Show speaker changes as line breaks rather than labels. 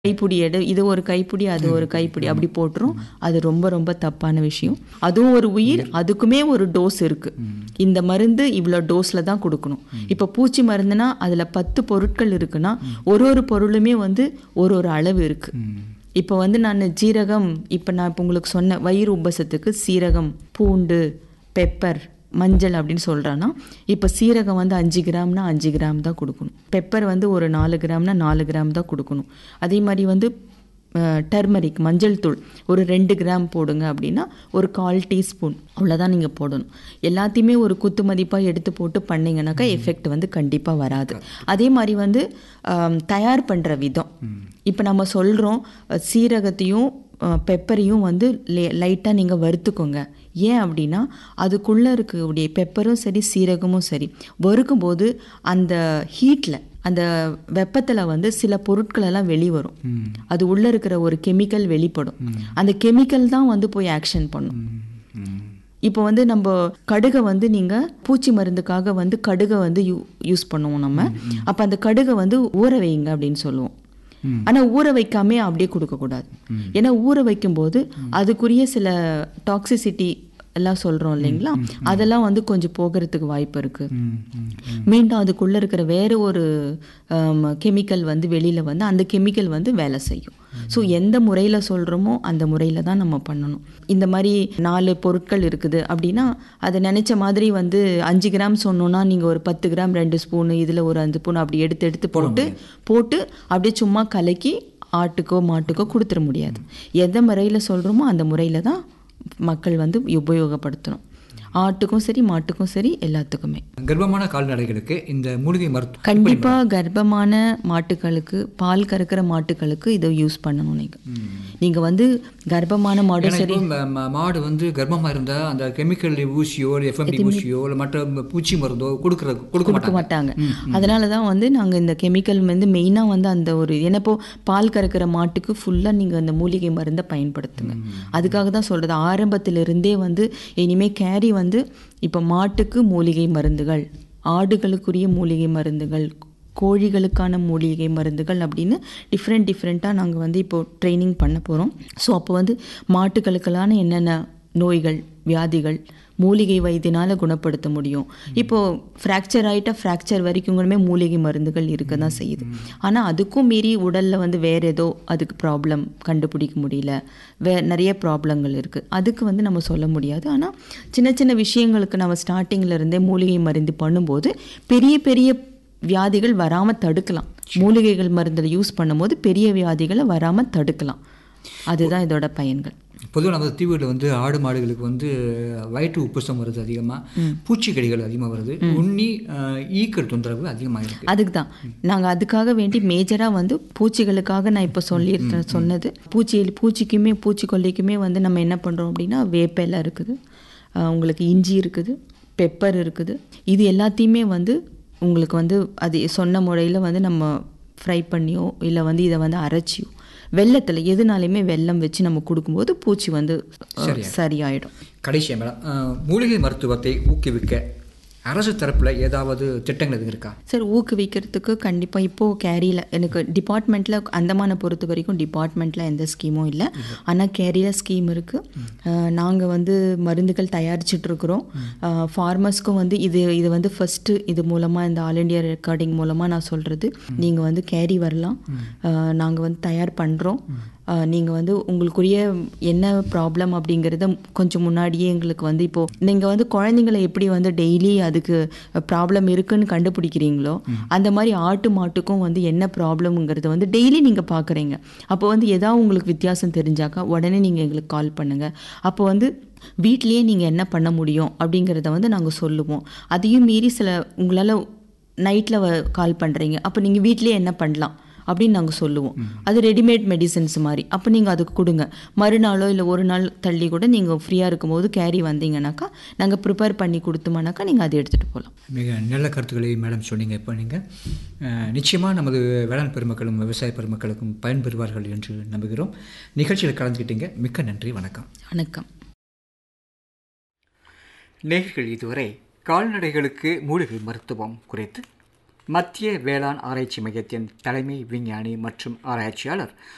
கைப்பிடி எடு இது ஒரு கைப்பிடி அது ஒரு கைப்பிடி அப்படி போட்டுரும் அது ரொம்ப ரொம்ப தப்பான விஷயம் அதுவும் ஒரு உயிர் அதுக்குமே ஒரு டோஸ் இருக்கு இந்த மருந்து இவ்வளோ டோஸ்ல தான் கொடுக்கணும் இப்போ பூச்சி மருந்துனா அதுல பத்து பொருட்கள் இருக்குன்னா ஒரு ஒரு பொருளுமே வந்து ஒரு ஒரு அளவு இருக்கு இப்போ வந்து நான் ஜீரகம் இப்போ நான் இப்போ உங்களுக்கு சொன்ன வயிறு உபசத்துக்கு சீரகம் பூண்டு பெப்பர் மஞ்சள் அப்படின்னு சொல்கிறான்னா இப்போ சீரகம் வந்து அஞ்சு கிராம்னா அஞ்சு கிராம் தான் கொடுக்கணும் பெப்பர் வந்து ஒரு நாலு கிராம்னா நாலு கிராம் தான் கொடுக்கணும் அதே மாதிரி வந்து டர்மரிக் மஞ்சள் தூள் ஒரு ரெண்டு கிராம் போடுங்க அப்படின்னா ஒரு கால் டீஸ்பூன் அவ்வளோதான் நீங்கள் போடணும் எல்லாத்தையுமே ஒரு குத்து மதிப்பாக எடுத்து போட்டு பண்ணிங்கனாக்கா எஃபெக்ட் வந்து கண்டிப்பாக வராது அதே மாதிரி வந்து ஆம், தயார் பண்ணுற விதம் இப்போ நம்ம சொல்கிறோம் சீரகத்தையும் பெப்பரையும் வந்து லைட்டாக நீங்கள் வறுத்துக்கோங்க ஏன் அப்படின்னா அதுக்குள்ளே இருக்கக்கூடிய பெப்பரும் சரி சீரகமும் சரி வறுக்கும்போது அந்த ஹீட்டில் அந்த வெப்பத்தில் வந்து சில பொருட்கள் எல்லாம் வெளிவரும் அது உள்ளே இருக்கிற ஒரு கெமிக்கல் வெளிப்படும் அந்த கெமிக்கல் தான் வந்து போய் ஆக்ஷன் பண்ணும் இப்போ வந்து நம்ம கடுகை வந்து நீங்கள் பூச்சி மருந்துக்காக வந்து கடுகை வந்து யூ யூஸ் பண்ணுவோம் நம்ம அப்போ அந்த கடுகை வந்து ஊற வைங்க அப்படின்னு சொல்லுவோம் ஆனா ஊற வைக்காம அப்படியே கொடுக்கக்கூடாது ஏன்னா ஊற வைக்கும்போது அதுக்குரிய சில டாக்ஸிசிட்டி எல்லாம் சொல்றோம் இல்லைங்களா அதெல்லாம் வந்து கொஞ்சம் போகிறதுக்கு வாய்ப்பு இருக்கு மீண்டும் அதுக்குள்ள இருக்கிற வேற ஒரு கெமிக்கல் வந்து வெளியில வந்து அந்த கெமிக்கல் வந்து வேலை செய்யும் ஸோ எந்த முறையில் சொல்கிறோமோ அந்த முறையில் தான் நம்ம பண்ணணும் இந்த மாதிரி நாலு பொருட்கள் இருக்குது அப்படின்னா அதை நினச்ச மாதிரி வந்து அஞ்சு கிராம் சொன்னோன்னா நீங்கள் ஒரு பத்து கிராம் ரெண்டு ஸ்பூனு இதில் ஒரு அஞ்சு ஸ்பூன் அப்படி எடுத்து எடுத்து போட்டு போட்டு அப்படியே சும்மா கலக்கி ஆட்டுக்கோ மாட்டுக்கோ கொடுத்துட முடியாது எந்த முறையில் சொல்கிறோமோ அந்த முறையில் தான் மக்கள் வந்து உபயோகப்படுத்தணும் ஆட்டுக்கும் சரி மாட்டுக்கும் சரி எல்லாத்துக்குமே
கர்ப்பமான கால்நடைகளுக்கு இந்த மூலிகை மருத்துவம்
கண்டிப்பா கர்ப்பமான மாட்டுகளுக்கு பால் கறக்கிற மாட்டுகளுக்கு இதை யூஸ் பண்ணணும் நீங்க நீங்க வந்து கர்ப்பமான மாடு
ஏன்னா
சரி
இப்போ ம- ம- மாடு வந்து கர்ப்பமா இருந்தா அந்த கெமிக்கல் ஊசியோ இல்லை எஃப்எம்டி ஊசியோ இல்லை மற்ற பூச்சி மருந்தோ கொடுக்குற கொடுக்க
கொடுக்க
மாட்டாங்க
மாட்டாங்க அதனால தான் வந்து நாங்க இந்த கெமிக்கல் வந்து மெயினா வந்து அந்த ஒரு ஏன்னா இப்போ பால் கறக்கிற மாட்டுக்கு ஃபுல்லா நீங்க அந்த மூலிகை மருந்தை பயன்படுத்துங்க அதுக்காக தான் சொல்றது ஆரம்பத்துல இருந்தே வந்து இனிமே கேரி வந்து இப்போ மாட்டுக்கு மூலிகை மருந்துகள் ஆடுகளுக்குரிய மூலிகை மருந்துகள் கோழிகளுக்கான மூலிகை மருந்துகள் அப்படின்னு டிஃப்ரெண்ட் டிஃப்ரெண்ட்டாக நாங்கள் வந்து இப்போ ட்ரைனிங் பண்ண போகிறோம் ஸோ அப்போ வந்து மாட்டுகளுக்கெல்லான என்னென்ன நோய்கள் வியாதிகள் மூலிகை வைத்தியனால குணப்படுத்த முடியும் இப்போ ஃப்ராக்சர் ஆயிட்டா ஃப்ராக்சர் வரைக்கும் கூடமே மூலிகை மருந்துகள் இருக்க தான் செய்யுது ஆனால் அதுக்கும் மீறி உடலில் வந்து வேற ஏதோ அதுக்கு ப்ராப்ளம் கண்டுபிடிக்க முடியல வே நிறைய ப்ராப்ளங்கள் இருக்குது அதுக்கு வந்து நம்ம சொல்ல முடியாது ஆனால் சின்ன சின்ன விஷயங்களுக்கு நம்ம ஸ்டார்டிங்கில் இருந்தே மூலிகை மருந்து பண்ணும்போது பெரிய பெரிய வியாதிகள் வராமல் தடுக்கலாம் மூலிகைகள் மருந்தில் யூஸ் பண்ணும்போது பெரிய வியாதிகளை வராமல் தடுக்கலாம் அதுதான் இதோட பயன்கள்
பொதுவாக நம்ம தீவுகளில் வந்து ஆடு மாடுகளுக்கு வந்து வயிற்று உப்புசம் வருது அதிகமாக பூச்சிக்கடிகள் அதிகமாக வருது உண்ணி அஹ், ஈக்கள் தொந்தரவு அதிகமாக இருக்கு
அதுக்கு தான் நாங்கள் அதுக்காக வேண்டி மேஜராக வந்து பூச்சிகளுக்காக நான் இப்போ சொல்லியிருந்தேன் சொன்னது பூச்சி பூச்சிக்குமே பூச்சிக்கொல்லிக்குமே வந்து நம்ம என்ன பண்ணுறோம் அப்படின்னா வேப்பெலை இருக்குது ஆஹ் உங்களுக்கு இஞ்சி இருக்குது பெப்பர் இருக்குது இது எல்லாத்தையுமே வந்து உங்களுக்கு வந்து அது சொன்ன முறையில் வந்து நம்ம ஃப்ரை பண்ணியோ இல்லை வந்து இதை வந்து அரைச்சியோ வெள்ளத்தில் எதுனாலையுமே வெல்லம் வச்சு நம்ம கொடுக்கும்போது பூச்சி வந்து ஆஹ், சரியாயிடும்
கடைசியா மேடம் அஹ், மூலிகை மருத்துவத்தை ஊக்குவிக்க அரசு தரப்புல ஏதாவது திட்டங்கள் எதுவும் இருக்கா
சார் ஊக்குவிக்கிறதுக்கு கண்டிப்பாக இப்போது கேரியில் எனக்கு டிபார்ட்மெண்ட்டில் அந்தமான பொறுத்த வரைக்கும் டிபார்ட்மெண்ட்டில் எந்த ஸ்கீமும் இல்லை ஆனால் கேரியில் ஸ்கீம் இருக்குது நாங்கள் வந்து மருந்துகள் தயாரிச்சிட்ருக்குறோம் ஃபார்மர்ஸ்க்கும் வந்து இது இது வந்து ஃபஸ்ட்டு இது மூலமாக இந்த ஆல் இண்டியா ரெக்கார்டிங் மூலமாக நான் சொல்கிறது நீங்கள் வந்து கேரி வரலாம் நாங்கள் வந்து தயார் பண்ணுறோம் நீங்கள் வந்து உங்களுக்குரிய என்ன ப்ராப்ளம் அப்படிங்கிறத கொஞ்சம் முன்னாடியே எங்களுக்கு வந்து இப்போது நீங்கள் வந்து குழந்தைங்களை எப்படி வந்து டெய்லி அதுக்கு ப்ராப்ளம் இருக்குன்னு கண்டுபிடிக்கிறீங்களோ அந்த மாதிரி ஆட்டு மாட்டுக்கும் வந்து என்ன ப்ராப்ளம்ங்கிறத வந்து டெய்லி நீங்கள் பார்க்குறீங்க அப்போ வந்து ஏதாவது உங்களுக்கு வித்தியாசம் தெரிஞ்சாக்கா உடனே நீங்கள் எங்களுக்கு கால் பண்ணுங்கள் அப்போ வந்து வீட்லேயே நீங்கள் என்ன பண்ண முடியும் அப்படிங்கிறத வந்து நாங்கள் சொல்லுவோம் அதையும் மீறி சில உங்களால் நைட்டில் கால் பண்ணுறீங்க அப்போ நீங்கள் வீட்லேயே என்ன பண்ணலாம் அப்படின்னு நாங்கள் சொல்லுவோம் அது ரெடிமேட் மெடிசன்ஸ் மாதிரி அப்போ நீங்கள் அதுக்கு கொடுங்க மறுநாளோ இல்லை ஒரு நாள் தள்ளி கூட நீங்கள் ஃப்ரீயாக இருக்கும்போது கேரி வந்தீங்கன்னாக்கா நாங்கள் ப்ரிப்பேர் பண்ணி கொடுத்தோம்னாக்கா நீங்கள் அதை எடுத்துகிட்டு போகலாம்
மிக நல்ல கருத்துக்களை மேடம் சொன்னீங்க இப்போ நீங்கள் நிச்சயமாக நமது வேளாண் பெருமக்களும் விவசாய பெருமக்களுக்கும் பயன்பெறுவார்கள் என்று நம்புகிறோம் நிகழ்ச்சியில் கலந்துக்கிட்டீங்க மிக்க நன்றி வணக்கம்
வணக்கம்
நேர்கள் இதுவரை கால்நடைகளுக்கு மூலிகை மருத்துவம் குறித்து மத்திய வேளாண் ஆராய்ச்சி மையத்தின் தலைமை விஞ்ஞானி மற்றும் ஆராய்ச்சியாளர்